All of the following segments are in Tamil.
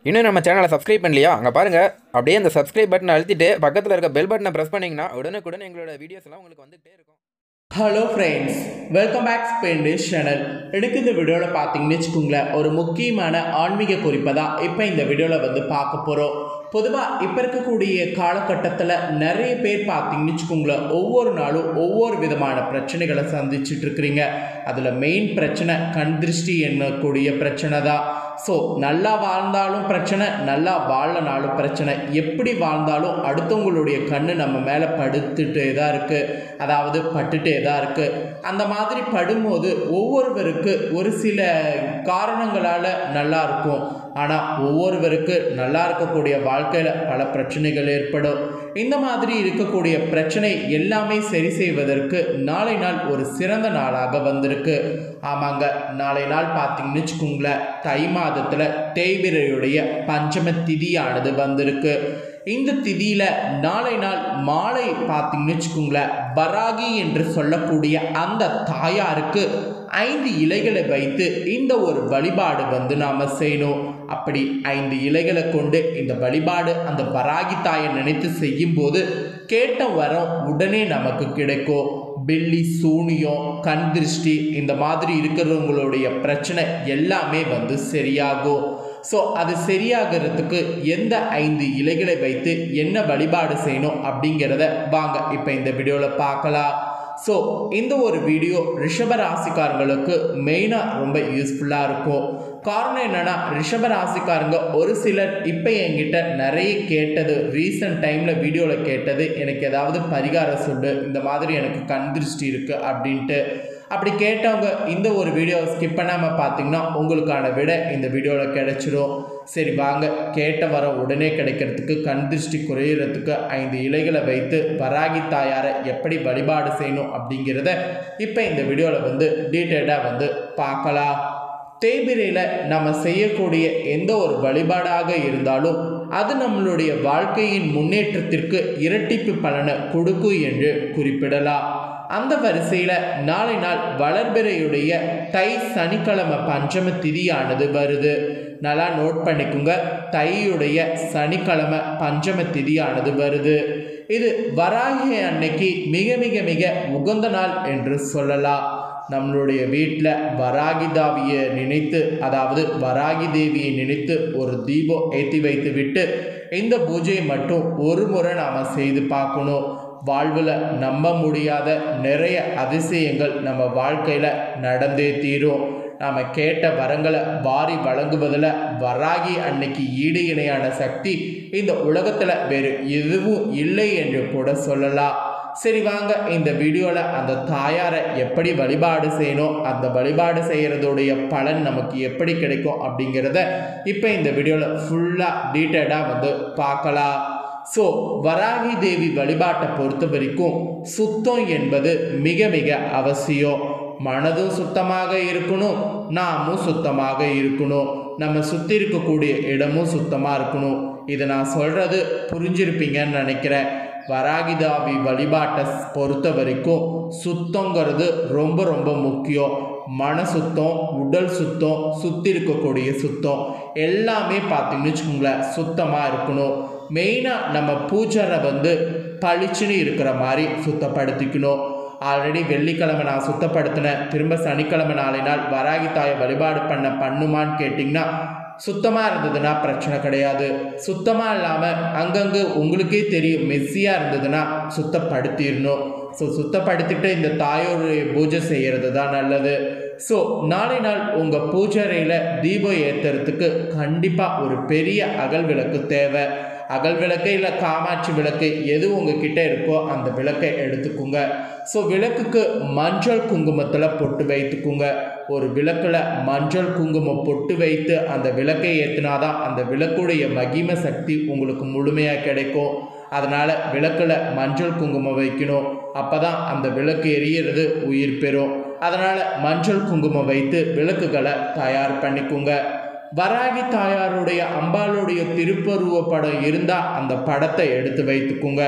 இன்னும் நம்ம சேனலை சப்ஸ்கிரைப் பண்ணலையா அங்கே பாருங்கள் அப்படியே அந்த சப்ஸ்கிரைப் பட்டனை அழுத்திட்டு பக்கத்தில் இருக்க பெல் பட்டனை ப்ரெஸ் பண்ணிங்கன்னா உடனுக்குடன் எங்களோட வீடியோஸ் எல்லாம் உங்களுக்கு வந்துகிட்டே இருக்கும் ஹலோ ஃப்ரெண்ட்ஸ் வெல்கம் பேக் ஸ்பெண்டிஸ் சேனல் எனக்கு இந்த வீடியோவில் பார்த்தீங்கன்னு வச்சுக்கோங்களேன் ஒரு முக்கியமான ஆன்மீக குறிப்பை தான் இப்போ இந்த வீடியோவில் வந்து பார்க்க போகிறோம் பொதுவாக இப்போ இருக்கக்கூடிய காலகட்டத்தில் நிறைய பேர் பார்த்தீங்கன்னு வச்சுக்கோங்களேன் ஒவ்வொரு நாளும் ஒவ்வொரு விதமான பிரச்சனைகளை சந்திச்சுட்டு இருக்கிறீங்க அதில் மெயின் பிரச்சனை கண் திருஷ்டி என்னக்கூடிய பிரச்சனை தான் ஸோ நல்லா வாழ்ந்தாலும் பிரச்சனை நல்லா வாழனாலும் பிரச்சனை எப்படி வாழ்ந்தாலும் அடுத்தவங்களுடைய கண்ணு நம்ம மேலே படுத்துட்டே தான் இருக்குது அதாவது பட்டுட்டே தான் இருக்குது அந்த மாதிரி படும்போது ஒவ்வொருவருக்கு ஒரு சில காரணங்களால் நல்லா இருக்கும் ஆனால் ஒவ்வொருவருக்கு நல்லா இருக்கக்கூடிய வாழ்க்கையில் பல பிரச்சனைகள் ஏற்படும் இந்த மாதிரி இருக்கக்கூடிய பிரச்சனை எல்லாமே சரி செய்வதற்கு நாளை நாள் ஒரு சிறந்த நாளாக வந்திருக்கு ஆமாங்க நாளை நாள் பார்த்தீங்கன்னு வச்சுக்கோங்களேன் தை மாதத்தில் தேய்பிரையுடைய பஞ்சம திதியானது வந்திருக்கு இந்த திதியில் நாளை நாள் மாலை பார்த்தீங்கன்னு வச்சுக்கோங்களேன் பராகி என்று சொல்லக்கூடிய அந்த தாயாருக்கு ஐந்து இலைகளை வைத்து இந்த ஒரு வழிபாடு வந்து நாம் செய்யணும் அப்படி ஐந்து இலைகளை கொண்டு இந்த வழிபாடு அந்த பராகி தாயை நினைத்து செய்யும்போது கேட்ட வரம் உடனே நமக்கு கிடைக்கும் பில்லி சூனியம் கண் திருஷ்டி இந்த மாதிரி இருக்கிறவங்களுடைய பிரச்சனை எல்லாமே வந்து சரியாகும் ஸோ அது சரியாகிறதுக்கு எந்த ஐந்து இலைகளை வைத்து என்ன வழிபாடு செய்யணும் அப்படிங்கிறத வாங்க இப்போ இந்த வீடியோவில் பார்க்கலாம் ஸோ இந்த ஒரு வீடியோ ரிஷப ராசிக்காரங்களுக்கு மெயினாக ரொம்ப யூஸ்ஃபுல்லாக இருக்கும் காரணம் என்னென்னா ரிஷப ராசிக்காரங்க ஒரு சிலர் இப்போ என்கிட்ட நிறைய கேட்டது ரீசன்ட் டைமில் வீடியோவில் கேட்டது எனக்கு ஏதாவது பரிகாரம் சொல்லு இந்த மாதிரி எனக்கு கண் திருஷ்டி இருக்குது அப்படின்ட்டு அப்படி கேட்டவங்க இந்த ஒரு வீடியோவை ஸ்கிப் பண்ணாமல் பார்த்தீங்கன்னா உங்களுக்கான விட இந்த வீடியோவில் கிடைச்சிரும் சரி வாங்க கேட்ட வர உடனே கிடைக்கிறதுக்கு கண் திருஷ்டி குறையிறதுக்கு ஐந்து இலைகளை வைத்து வராகி தாயாரை எப்படி வழிபாடு செய்யணும் அப்படிங்கிறத இப்போ இந்த வீடியோவில் வந்து டீட்டெயிலாக வந்து பார்க்கலாம் தேய்பிரையில் நம்ம செய்யக்கூடிய எந்த ஒரு வழிபாடாக இருந்தாலும் அது நம்மளுடைய வாழ்க்கையின் முன்னேற்றத்திற்கு இரட்டிப்பு பலனை கொடுக்கும் என்று குறிப்பிடலாம் அந்த வரிசையில் நாளை நாள் வளர்பிறையுடைய தை சனிக்கிழமை பஞ்சம திதியானது வருது நல்லா நோட் பண்ணிக்கோங்க தையுடைய சனிக்கிழமை பஞ்சம திதியானது வருது இது வராகி அன்னைக்கு மிக மிக மிக உகந்த நாள் என்று சொல்லலாம் நம்மளுடைய வீட்டில் வராகி தாவியை நினைத்து அதாவது வராகி தேவியை நினைத்து ஒரு தீபம் ஏற்றி வைத்து விட்டு இந்த பூஜையை மட்டும் ஒரு முறை நாம் செய்து பார்க்கணும் வாழ்வில் நம்ப முடியாத நிறைய அதிசயங்கள் நம்ம வாழ்க்கையில் நடந்தே தீரும் நாம் கேட்ட வரங்களை வாரி வழங்குவதில் வராகி அன்னைக்கு ஈடு இணையான சக்தி இந்த உலகத்தில் வேறு எதுவும் இல்லை என்று கூட சொல்லலாம் சரி வாங்க இந்த வீடியோவில் அந்த தாயாரை எப்படி வழிபாடு செய்யணும் அந்த வழிபாடு செய்கிறதுடைய பலன் நமக்கு எப்படி கிடைக்கும் அப்படிங்கிறத இப்போ இந்த வீடியோவில் ஃபுல்லாக டீட்டெயிலாக வந்து பார்க்கலாம் ஸோ வராகி தேவி வழிபாட்டை பொறுத்த வரைக்கும் சுத்தம் என்பது மிக மிக அவசியம் மனதும் சுத்தமாக இருக்கணும் நாமும் சுத்தமாக இருக்கணும் நம்ம சுற்றி இருக்கக்கூடிய இடமும் சுத்தமாக இருக்கணும் இதை நான் சொல்கிறது புரிஞ்சிருப்பீங்கன்னு நினைக்கிறேன் வராகிதாவி வழிபாட்டை பொறுத்த வரைக்கும் சுத்தங்கிறது ரொம்ப ரொம்ப முக்கியம் மன சுத்தம் உடல் சுத்தம் சுற்றி இருக்கக்கூடிய சுத்தம் எல்லாமே பார்த்தீங்கன்னு வச்சுக்கோங்களேன் சுத்தமாக இருக்கணும் மெயினாக நம்ம பூஜரை வந்து பளிச்சுன்னு இருக்கிற மாதிரி சுத்தப்படுத்திக்கணும் ஆல்ரெடி வெள்ளிக்கிழமை நான் சுத்தப்படுத்தினேன் திரும்ப சனிக்கிழமை நாளை நாள் வராகி தாயை வழிபாடு பண்ண பண்ணுமான்னு கேட்டிங்கன்னா சுத்தமாக இருந்ததுன்னா பிரச்சனை கிடையாது சுத்தமாக இல்லாமல் அங்கங்கே உங்களுக்கே தெரியும் மெஸ்ஸியாக இருந்ததுன்னா சுத்தப்படுத்திடணும் ஸோ சுத்தப்படுத்திட்டு இந்த தாயோடைய பூஜை செய்கிறது தான் நல்லது ஸோ நாளை நாள் உங்கள் பூஜைறையில் தீபம் ஏற்றுறதுக்கு கண்டிப்பாக ஒரு பெரிய அகல் விளக்கு தேவை அகல் விளக்கு இல்லை காமாட்சி விளக்கு எது உங்ககிட்ட இருக்கோ அந்த விளக்கை எடுத்துக்கோங்க ஸோ விளக்குக்கு மஞ்சள் குங்குமத்தில் பொட்டு வைத்துக்குங்க ஒரு விளக்கில் மஞ்சள் குங்குமம் பொட்டு வைத்து அந்த விளக்கை ஏற்றினாதான் அந்த விளக்குடைய மகிம சக்தி உங்களுக்கு முழுமையாக கிடைக்கும் அதனால் விளக்கில் மஞ்சள் குங்குமம் வைக்கணும் அப்போ தான் அந்த விளக்கு எரியறது உயிர் பெறும் அதனால் மஞ்சள் குங்குமம் வைத்து விளக்குகளை தயார் பண்ணிக்கோங்க வராகி தாயாருடைய அம்பாளுடைய திருப்பருவ படம் இருந்தால் அந்த படத்தை எடுத்து வைத்துக்குங்க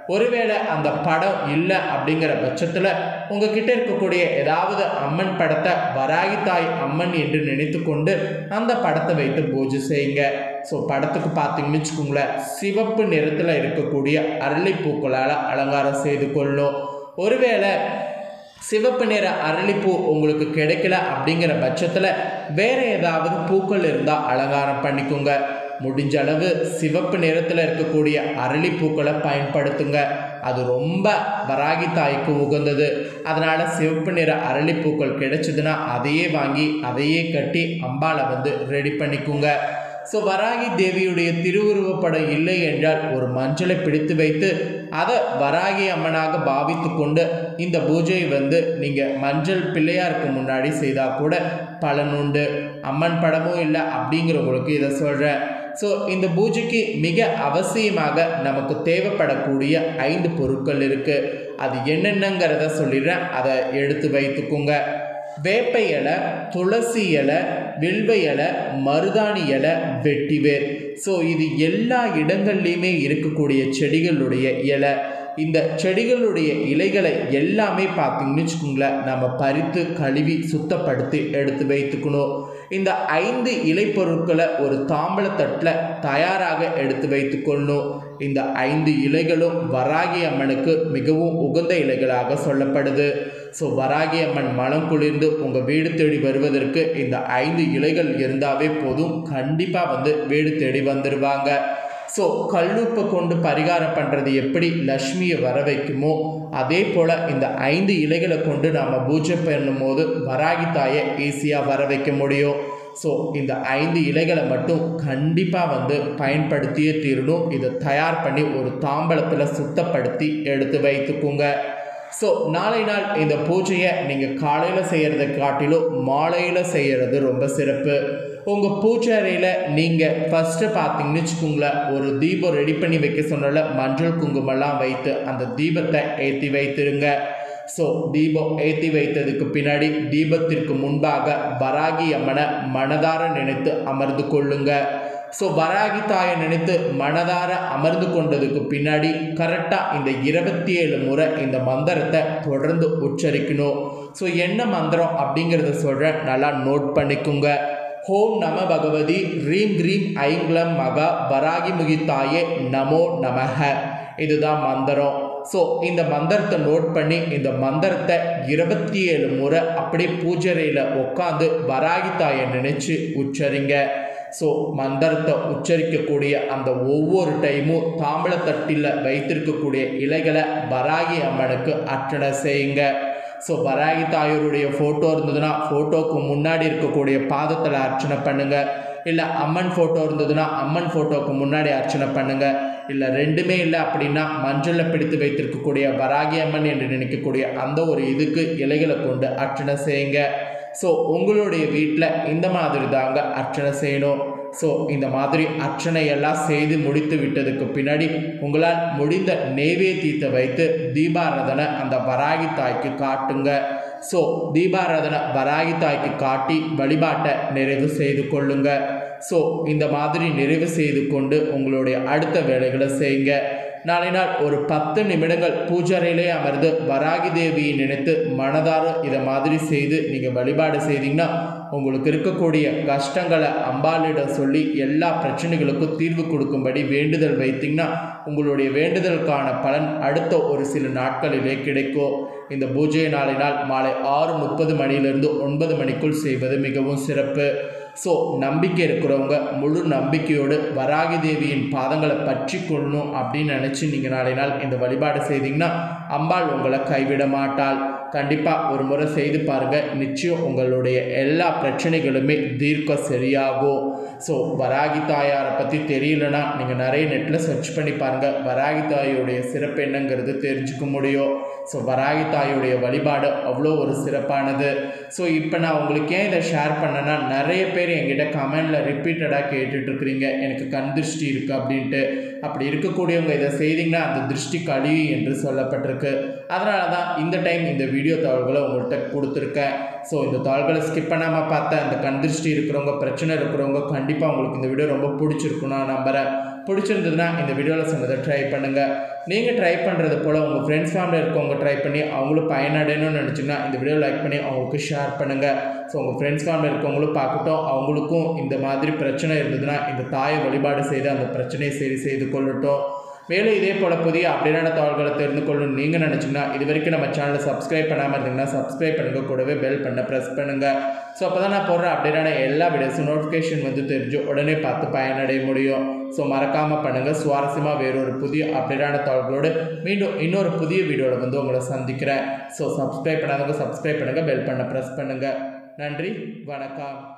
ஒருவேளை அந்த படம் இல்லை அப்படிங்கிற பட்சத்தில் உங்ககிட்ட இருக்கக்கூடிய ஏதாவது அம்மன் படத்தை வராகி தாய் அம்மன் என்று நினைத்து கொண்டு அந்த படத்தை வைத்து பூஜை செய்யுங்க ஸோ படத்துக்கு பார்த்தீங்கன்னு வச்சுக்கோங்களேன் சிவப்பு நிறத்தில் இருக்கக்கூடிய அரளிப்பூக்களால் அலங்காரம் செய்து கொள்ளணும் ஒருவேளை சிவப்பு நிற அரளிப்பூ உங்களுக்கு கிடைக்கல அப்படிங்கிற பட்சத்தில் வேற ஏதாவது பூக்கள் இருந்தால் அலங்காரம் பண்ணிக்கோங்க முடிஞ்ச அளவு சிவப்பு நிறத்தில் இருக்கக்கூடிய அரளிப்பூக்களை பயன்படுத்துங்க அது ரொம்ப வராகி தாய்க்கு உகந்தது அதனால் சிவப்பு நிற அரளிப்பூக்கள் கிடைச்சதுன்னா அதையே வாங்கி அதையே கட்டி அம்பாலை வந்து ரெடி பண்ணிக்கோங்க ஸோ வராகி தேவியுடைய திருவுருவப்படம் இல்லை என்றால் ஒரு மஞ்சளை பிடித்து வைத்து அதை வராகி அம்மனாக பாவித்து கொண்டு இந்த பூஜையை வந்து நீங்கள் மஞ்சள் பிள்ளையாருக்கு முன்னாடி செய்தால் கூட பலனுண்டு அம்மன் படமும் இல்லை அப்படிங்கிறவங்களுக்கு இதை சொல்கிறேன் ஸோ இந்த பூஜைக்கு மிக அவசியமாக நமக்கு தேவைப்படக்கூடிய ஐந்து பொருட்கள் இருக்குது அது என்னென்னங்கிறத சொல்லிடுறேன் அதை எடுத்து வைத்துக்கோங்க வேப்ப இலை துளசி இலை வில்வ இலை மருதாணி இலை வெட்டிவேர் ஸோ இது எல்லா இடங்கள்லையுமே இருக்கக்கூடிய செடிகளுடைய இலை இந்த செடிகளுடைய இலைகளை எல்லாமே பார்த்தீங்கன்னு வச்சுக்கோங்களேன் நம்ம பறித்து கழுவி சுத்தப்படுத்தி எடுத்து வைத்துக்கணும் இந்த ஐந்து இலை பொருட்களை ஒரு தாம்பளத்தட்டில் தயாராக எடுத்து வைத்துக்கொள்ளணும் இந்த ஐந்து இலைகளும் வராகி அம்மனுக்கு மிகவும் உகந்த இலைகளாக சொல்லப்படுது ஸோ வராகி அம்மன் மனம் குளிர்ந்து உங்கள் வீடு தேடி வருவதற்கு இந்த ஐந்து இலைகள் இருந்தாவே போதும் கண்டிப்பாக வந்து வீடு தேடி வந்துடுவாங்க ஸோ கல்லுப்பை கொண்டு பரிகாரம் பண்ணுறது எப்படி லக்ஷ்மியை வர வைக்குமோ அதே போல் இந்த ஐந்து இலைகளை கொண்டு நாம் பூஜை பண்ணும்போது வராகி தாயை ஈஸியாக வர வைக்க முடியும் ஸோ இந்த ஐந்து இலைகளை மட்டும் கண்டிப்பாக வந்து பயன்படுத்தியே தீரணும் இதை தயார் பண்ணி ஒரு தாம்பலத்தில் சுத்தப்படுத்தி எடுத்து வைத்துக்கோங்க ஸோ நாளை நாள் இந்த பூஜையை நீங்கள் காலையில் செய்கிறத காட்டிலும் மாலையில் செய்கிறது ரொம்ப சிறப்பு உங்கள் பூஜை அறையில் நீங்கள் ஃபஸ்ட்டு பார்த்தீங்கன்னு வச்சுக்கோங்களேன் ஒரு தீபம் ரெடி பண்ணி வைக்க சொன்னால மஞ்சள் குங்குமம்லாம் வைத்து அந்த தீபத்தை ஏற்றி வைத்திருங்க ஸோ தீபம் ஏற்றி வைத்ததுக்கு பின்னாடி தீபத்திற்கு முன்பாக வராகி அம்மனை மனதார நினைத்து அமர்ந்து கொள்ளுங்க ஸோ வராகி தாயை நினைத்து மனதார அமர்ந்து கொண்டதுக்கு பின்னாடி கரெக்டாக இந்த இருபத்தி ஏழு முறை இந்த மந்திரத்தை தொடர்ந்து உச்சரிக்கணும் ஸோ என்ன மந்திரம் அப்படிங்கிறத சொல்கிறேன் நல்லா நோட் பண்ணிக்கோங்க ஹோம் நம பகவதி ரீம் கிரீம் ஐங்லம் மகா வராகிமுகி தாயே நமோ நமக இதுதான் மந்திரம் ஸோ இந்த மந்திரத்தை நோட் பண்ணி இந்த மந்திரத்தை இருபத்தி ஏழு முறை அப்படியே பூஜரையில் உட்காந்து வராகி தாயை நினச்சி உச்சரிங்க ஸோ மந்திரத்தை உச்சரிக்கக்கூடிய அந்த ஒவ்வொரு டைமும் தாம்பளத்தட்டில் வைத்திருக்கக்கூடிய இலைகளை வராகி அம்மனுக்கு அர்ச்சனை செய்யுங்க ஸோ வராகி தாயோருடைய ஃபோட்டோ இருந்ததுன்னா ஃபோட்டோக்கு முன்னாடி இருக்கக்கூடிய பாதத்தில் அர்ச்சனை பண்ணுங்க இல்லை அம்மன் ஃபோட்டோ இருந்ததுன்னா அம்மன் ஃபோட்டோக்கு முன்னாடி அர்ச்சனை பண்ணுங்க இல்லை ரெண்டுமே இல்லை அப்படின்னா மஞ்சளில் பிடித்து வைத்திருக்கக்கூடிய வராகி அம்மன் என்று நினைக்கக்கூடிய அந்த ஒரு இதுக்கு இலைகளை கொண்டு அர்ச்சனை செய்யுங்க ஸோ உங்களுடைய வீட்டில் இந்த மாதிரி தாங்க அர்ச்சனை செய்யணும் ஸோ இந்த மாதிரி அர்ச்சனையெல்லாம் செய்து முடித்து விட்டதுக்கு பின்னாடி உங்களால் முடிந்த நெய்வேத்தியத்தை வைத்து தீபாராதனை அந்த வராகி தாய்க்கு காட்டுங்க ஸோ தீபாராதனை வராகி தாய்க்கு காட்டி வழிபாட்டை நிறைவு செய்து கொள்ளுங்க ஸோ இந்த மாதிரி நிறைவு செய்து கொண்டு உங்களுடைய அடுத்த வேலைகளை செய்யுங்க நாளை நாள் ஒரு பத்து நிமிடங்கள் பூஜாரையிலே அமர்ந்து வராகி தேவியை நினைத்து மனதார இதை மாதிரி செய்து நீங்கள் வழிபாடு செய்தீங்கன்னா உங்களுக்கு இருக்கக்கூடிய கஷ்டங்களை அம்பாளிடம் சொல்லி எல்லா பிரச்சனைகளுக்கும் தீர்வு கொடுக்கும்படி வேண்டுதல் வைத்தீங்கன்னா உங்களுடைய வேண்டுதலுக்கான பலன் அடுத்த ஒரு சில நாட்களிலே கிடைக்கும் இந்த பூஜை நாளை நாள் மாலை ஆறு முப்பது மணியிலிருந்து ஒன்பது மணிக்குள் செய்வது மிகவும் சிறப்பு ஸோ நம்பிக்கை இருக்கிறவங்க முழு நம்பிக்கையோடு வராகி தேவியின் பாதங்களை பற்றி கொள்ளணும் அப்படின்னு நினச்சி நீங்கள் நாளை நாள் இந்த வழிபாடு செய்தீங்கன்னா அம்பாள் உங்களை கைவிட மாட்டாள் கண்டிப்பாக ஒரு முறை செய்து பாருங்கள் நிச்சயம் உங்களுடைய எல்லா பிரச்சனைகளுமே தீர்க்க சரியாகும் ஸோ வராகி தாயாரை பற்றி தெரியலனா நீங்கள் நிறைய நெட்டில் சர்ச் பண்ணி பாருங்கள் வராகி தாயோடைய சிறப்பு என்னங்கிறது தெரிஞ்சுக்க முடியும் ஸோ வராகி தாயோடைய வழிபாடு அவ்வளோ ஒரு சிறப்பானது ஸோ இப்போ நான் உங்களுக்கு ஏன் இதை ஷேர் பண்ணேன்னா நிறைய பேர் என்கிட்ட கமெண்டில் ரிப்பீட்டடாக கேட்டுட்ருக்குறீங்க எனக்கு கண் திருஷ்டி இருக்குது அப்படின்ட்டு அப்படி இருக்கக்கூடியவங்க இதை செய்தீங்கன்னா அந்த திருஷ்டி கழிவு என்று சொல்லப்பட்டிருக்கு அதனால தான் இந்த டைம் இந்த வீடியோ தாள்களை உங்கள்கிட்ட கொடுத்துருக்கேன் ஸோ இந்த தாள்களை ஸ்கிப் பண்ணாமல் பார்த்த அந்த கண் திருஷ்டி இருக்கிறவங்க பிரச்சனை இருக்கிறவங்க கண்டிப்பாக உங்களுக்கு இந்த வீடியோ ரொம்ப பிடிச்சிருக்கும் நான் நம்புகிறேன் பிடிச்சிருந்ததுன்னா இந்த வீடியோவில் சொன்னதை ட்ரை பண்ணுங்கள் நீங்கள் ட்ரை பண்ணுறது போல் உங்கள் ஃப்ரெண்ட்ஸ் ஃபேமிலி இருக்கவங்க ட்ரை பண்ணி அவங்களும் பயனடையணும்னு நினச்சிங்கன்னா இந்த வீடியோ லைக் பண்ணி அவங்களுக்கு ஷேர் பண்ணுங்கள் ஸோ உங்கள் ஃப்ரெண்ட்ஸ் ஃபேமிலி இருக்கவங்களும் பார்க்கட்டும் அவங்களுக்கும் இந்த மாதிரி பிரச்சனை இருந்ததுன்னா இந்த தாயை வழிபாடு செய்து அந்த பிரச்சனையை சரி செய்து கொள்ளட்டும் மேலும் இதே போல் புதிய அப்டேட்டான தகவல்களை தெரிந்து கொள்ளணும் நீங்கள் நினச்சிங்கன்னா இது வரைக்கும் நம்ம சேனலை சப்ஸ்கிரைப் பண்ணாமல் இருந்தீங்கன்னா சப்ஸ்கிரைப் பண்ணுங்க கூடவே பெல் பண்ண ப்ரெஸ் பண்ணுங்கள் ஸோ அப்போ தான் நான் போடுற அப்டேட்டான எல்லா வீடியோஸும் நோட்டிஃபிகேஷன் வந்து தெரிஞ்சு உடனே பார்த்து பயனடைய முடியும் ஸோ மறக்காமல் பண்ணுங்கள் சுவாரஸ்யமாக வேறொரு புதிய அப்டேட்டான தகவல்களோடு மீண்டும் இன்னொரு புதிய வீடியோவில் வந்து உங்களை சந்திக்கிறேன் ஸோ சப்ஸ்கிரைப் பண்ணாதவங்க சப்ஸ்கிரைப் பண்ணுங்கள் பெல் பண்ண ப்ரெஸ் பண்ணுங்கள் நன்றி வணக்கம்